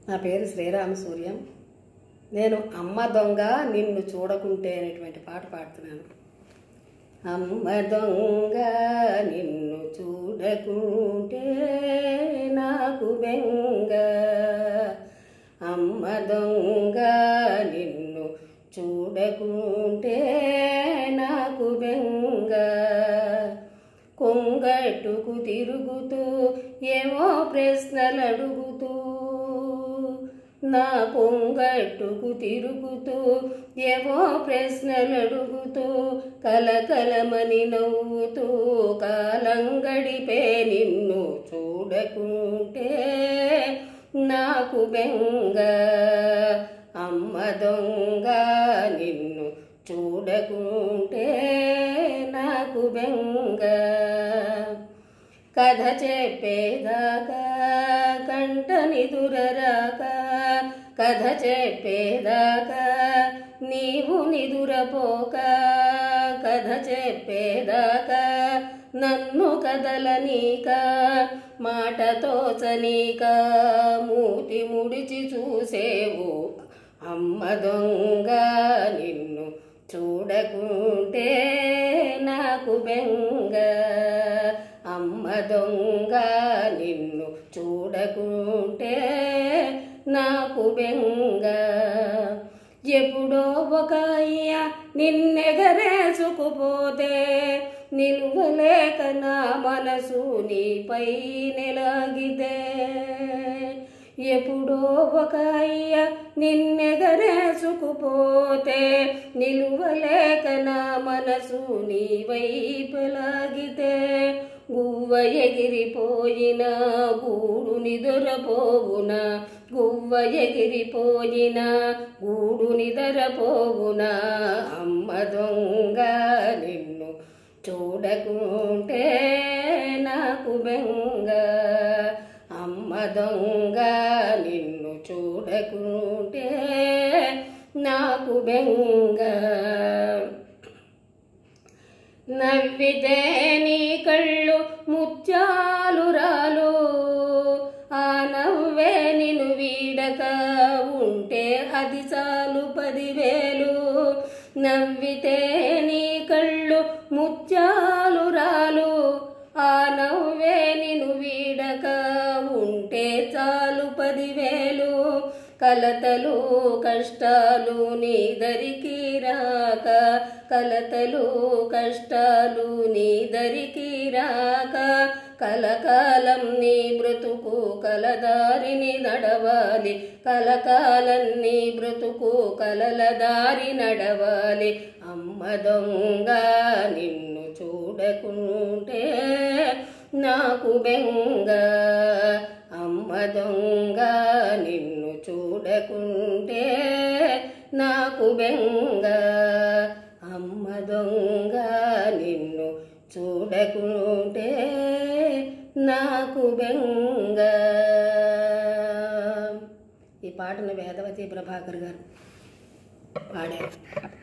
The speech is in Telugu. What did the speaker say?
నా పేరు శ్రీరామ సూర్యం నేను అమ్మ దొంగ నిన్ను చూడకుంటే అనేటువంటి పాట పాడుతున్నాను అమ్మ దొంగ నిన్ను చూడకుంటే నాకు బెంగ అమ్మ దొంగ నిన్ను చూడకుంటే నాకు బెంగ కొంగట్టుకు తిరుగుతూ ఏమో ప్రశ్నలు అడుగుతూ నా కొంగట్టుకు తిరుగుతూ ఏవో ప్రశ్నలు అడుగుతూ కలకలమని నవ్వుతూ కాలం గడిపే నిన్ను చూడకుంటే నాకు బెంగ అమ్మ దొంగ నిన్ను చూడకుంటే నాకు బెంగ కథ చెప్పేదాకా కంట నిదురరాక కథ చెప్పేదాకా నీవు నిదురపోక కథ చెప్పేదాకా నన్ను కదలనీక మాటతో చనీక మూతి ముడిచి చూసేవు అమ్మ దొంగ నిన్ను చూడకుంటే నాకు బెంగ అమ్మ దొంగ నిన్ను చూడకుంటే నాకు బెంగ ఎప్పుడో ఒక అయ్య నిన్నెగరేసుకుపోతే నిలువలేక నా మనసు నీపై నెలాగితే ఎప్పుడో ఒక అయ్య నిన్నెగరేసుకుపోతే నిలువలేక నా మనసు నీ వైపులాగితే గువ్వ ఎగిరిపోయిన గూడు నిదురపోవున గువ్వ ఎగిరిపోయిన గూడు నిదరపోవున అమ్మ దొంగ నిన్ను చూడకుంటే నాకు బెంగ అమ్మ దొంగ నిన్ను చూడకుంటే నాకు బెంగ నవ్వితే నీ కళ్ళు ముత్యాలు రాలు ఆ నవ్వే నిన్ను వీడక ఉంటే అది చాలు పదివేలు నవ్వితే నీ కళ్ళు ముత్యాలు రాలు ఆ నవ్వే నిన్ను వీడక ఉంటే చాలు పదివేలు కలతలు కష్టాలు నీ దరికి రాక కలతలు కష్టాలు నీ దరికి రాక కలకాలం నీ బ్రతుకు కలదారిని నడవాలి కలకాలం నీ బ్రతుకు కలల దారి నడవాలి అమ్మ దొంగ నిన్ను చూడకుంటే నాకు బెంగ అమ్మ దొంగ నిన్ను చూడకుంటే నాకు బెంగ అమ్మ దొంగ నిన్ను చూడకుంటే నాకు బెంగ ఈ పాటను వేదవతి ప్రభాకర్ గారు పాడారు